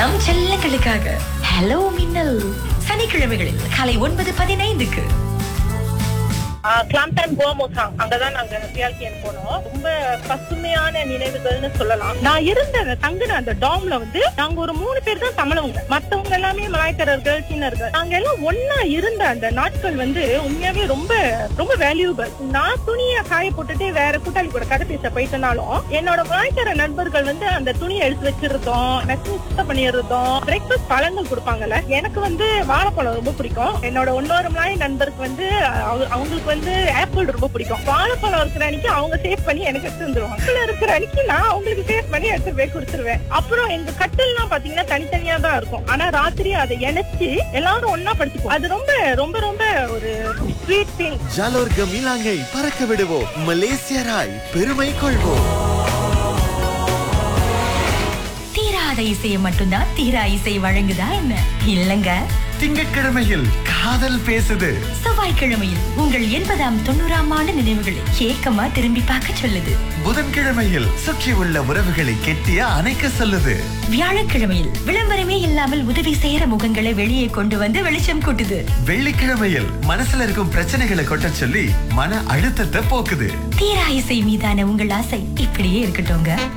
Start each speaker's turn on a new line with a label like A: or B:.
A: நம் செல்லங்களுக்காக ஹலோ மின்னல் சனிக்கிழமைகளில் காலை ஒன்பது பதினைந்துக்கு
B: கிளாம்டன் கோமோசாங் அங்கதான் நாங்க சியால்கியன் போனோம் ரொம்ப பசுமையான நினைவுகள்னு சொல்லலாம் நான் இருந்த அந்த தங்குன அந்த டாம்ல வந்து நாங்க ஒரு மூணு பேர் தான் தமிழவங்க மத்தவங்க எல்லாமே மலாய்க்காரர்கள் சீனர்கள் நாங்க எல்லாம் ஒன்னா இருந்த அந்த நாட்கள் வந்து உண்மையாவே ரொம்ப ரொம்ப வேல்யூபிள் நான் துணியை காய போட்டுட்டு வேற கூட்டாளி கூட கதை பேச போயிட்டனாலும் என்னோட மலாய்க்கார நண்பர்கள் வந்து அந்த துணியை எடுத்து வச்சிருந்தோம் மெஷின் சுத்தம் பண்ணியிருந்தோம் பிரேக்ஃபாஸ்ட் பழங்கள் கொடுப்பாங்கல்ல எனக்கு வந்து வாழைப்பழம் ரொம்ப பிடிக்கும் என்னோட இன்னொரு மலாய் நண்பருக்கு வந்து அவ- அவங்களுக்கு வந்து ஆப்பிள் ரொம்ப பிடிக்கும் வாழைப்பழம் இருக்கிற அன்னைக்கு அவங்க சேவ் பண்ணி எனக்கு எடுத்து வந்துருவாங்க ஆப்பிள் இருக்கிற அன்னைக்கு நான் அவங்களுக்கு சேவ் பண்ணி எடுத்து போய் கொடுத்துருவேன் அப்புறம் எங்க கட்டில்லாம் பாத்தீங்கன்னா தனித்தனியா தான் இருக்கும் ஆனா ராத்திரி அதை இணைச்சு எல்லாரும் ஒன்னா படிச்சுப்போம் அது ரொம்ப ரொம்ப ரொம்ப ஒரு ஸ்வீட் திங்
C: ஜாலோர் கமிலாங்கை பறக்க விடுவோம் மலேசியராய் பெருமை கொள்வோம்
A: தீராத இசையை மட்டும்தான் தீரா இசை வழங்குதா என்ன இல்லங்க
D: திங்கட்கிழமையில் காதல் பேசுது
A: செவ்வாய்க்கிழமையில் உங்கள் எண்பதாம் தொண்ணூறாம் ஆண்டு நினைவுகளை ஏக்கமா திரும்பி பார்க்க சொல்லுது
D: புதன்கிழமையில் சுற்றி உள்ள உறவுகளை கெட்டியா அணைக்க சொல்லுது
A: வியாழக்கிழமையில் விளம்பரமே இல்லாமல் உதவி செய்யற முகங்களை வெளியே கொண்டு வந்து வெளிச்சம் கூட்டுது
D: வெள்ளிக்கிழமையில் மனசுல இருக்கும் பிரச்சனைகளை கொட்ட சொல்லி மன அழுத்தத்தை போக்குது
A: தீரா இசை மீதான உங்கள் ஆசை இப்படியே இருக்கட்டும்ங்க